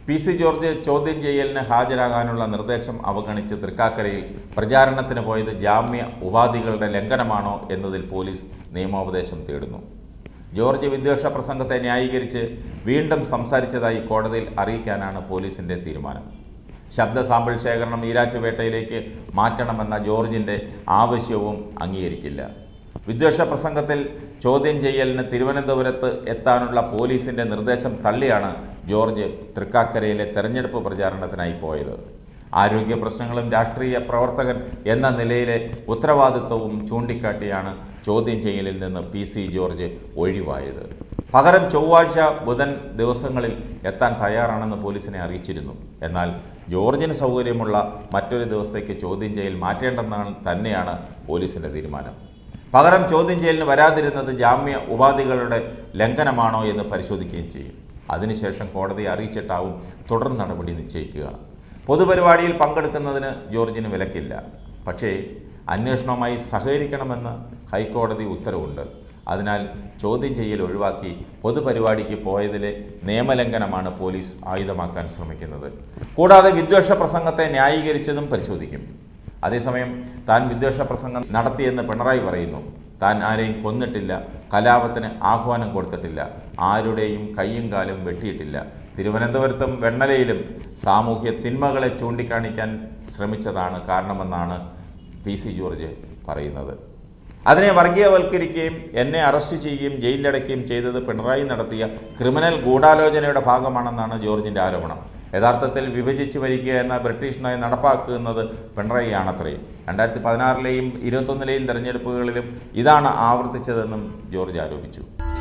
P C George ചോദ്യം ചെയ്യലിന് ഹാജരാകാനുള്ള നിർദ്ദേശം അവഗണിച്ച് തൃക്കാക്കരയിൽ പ്രചാരണത്തിന് പോയത് ജാമ്യ ഉപാധികളുടെ ലംഘനമാണോ എന്നതിൽ പോലീസ് നിയമോപദേശം തേടുന്നു ജോർജ് വിദ്വേഷ പ്രസംഗത്തെ ന്യായീകരിച്ച് വീണ്ടും സംസാരിച്ചതായി കോടതിയിൽ അറിയിക്കാനാണ് പോലീസിന്റെ തീരുമാനം ശബ്ദ സാമ്പിൾ ശേഖരണം ഈരാറ്റുപേട്ടയിലേക്ക് മാറ്റണമെന്ന ജോർജിന്റെ ആവശ്യവും അംഗീകരിക്കില്ല വിദ്വേഷ പ്രസംഗത്തിൽ ചോദ്യം ചെയ്യലിന് തിരുവനന്തപുരത്ത് എത്താനുള്ള പോലീസിന്റെ നിർദ്ദേശം തള്ളിയാണ് ജോർജ് തൃക്കാക്കരയിലെ തെരഞ്ഞെടുപ്പ് പ്രചാരണത്തിനായി പോയത് ആരോഗ്യ പ്രശ്നങ്ങളും രാഷ്ട്രീയ പ്രവർത്തകൻ എന്ന നിലയിലെ ഉത്തരവാദിത്വവും ചൂണ്ടിക്കാട്ടിയാണ് ചോദ്യം ചെയ്യലിൽ നിന്ന് പി സി ജോർജ് ഒഴിവായത് പകരം ചൊവ്വാഴ്ച ബുധൻ ദിവസങ്ങളിൽ എത്താൻ തയ്യാറാണെന്ന് പോലീസിനെ അറിയിച്ചിരുന്നു എന്നാൽ ജോർജിന് സൗകര്യമുള്ള മറ്റൊരു ദിവസത്തേക്ക് ചോദ്യം ചെയ്യൽ മാറ്റേണ്ടെന്നാണ് തന്നെയാണ് പോലീസിൻ്റെ തീരുമാനം പകരം ചോദ്യം ചെയ്യലിന് വരാതിരുന്നത് ജാമ്യ ഉപാധികളുടെ ലംഘനമാണോ എന്ന് പരിശോധിക്കുകയും ചെയ്യും അതിനുശേഷം കോടതിയെ അറിയിച്ചിട്ടാവും തുടർ നടപടി നിശ്ചയിക്കുക പൊതുപരിപാടിയിൽ പങ്കെടുക്കുന്നതിന് ജോർജിന് വിലക്കില്ല പക്ഷേ അന്വേഷണവുമായി സഹകരിക്കണമെന്ന് ഹൈക്കോടതി ഉത്തരവുണ്ട് അതിനാൽ ചോദ്യം ചെയ്യൽ ഒഴിവാക്കി പൊതുപരിപാടിക്ക് പോയതിലെ നിയമലംഘനമാണ് പോലീസ് ആയുധമാക്കാൻ ശ്രമിക്കുന്നത് കൂടാതെ വിദ്വേഷ പ്രസംഗത്തെ ന്യായീകരിച്ചതും പരിശോധിക്കും അതേസമയം താൻ വിദ്വേഷ പ്രസംഗം നടത്തിയെന്ന് പിണറായി പറയുന്നു താൻ ആരെയും കൊന്നിട്ടില്ല കലാപത്തിന് ആഹ്വാനം കൊടുത്തിട്ടില്ല ആരുടെയും കയ്യും കാലും വെട്ടിയിട്ടില്ല തിരുവനന്തപുരത്തും വെണ്ണലയിലും സാമൂഹ്യ തിന്മകളെ ചൂണ്ടിക്കാണിക്കാൻ ശ്രമിച്ചതാണ് കാരണമെന്നാണ് പി സി ജോർജ് പറയുന്നത് അതിനെ വർഗീയവൽക്കരിക്കുകയും എന്നെ അറസ്റ്റ് ചെയ്യുകയും ജയിലിലടയ്ക്കുകയും ചെയ്തത് പിണറായി നടത്തിയ ക്രിമിനൽ ഗൂഢാലോചനയുടെ ഭാഗമാണെന്നാണ് ജോർജിൻ്റെ ആരോപണം യഥാർത്ഥത്തിൽ വിഭജിച്ച് ഭരിക്കുക എന്ന ബ്രിട്ടീഷ് നയം നടപ്പാക്കുന്നത് പിണറായിയാണത്രേ രണ്ടായിരത്തി പതിനാറിലെയും ഇരുപത്തൊന്നിലെയും തെരഞ്ഞെടുപ്പുകളിലും ഇതാണ് ആവർത്തിച്ചതെന്നും ജോർജ് ആരോപിച്ചു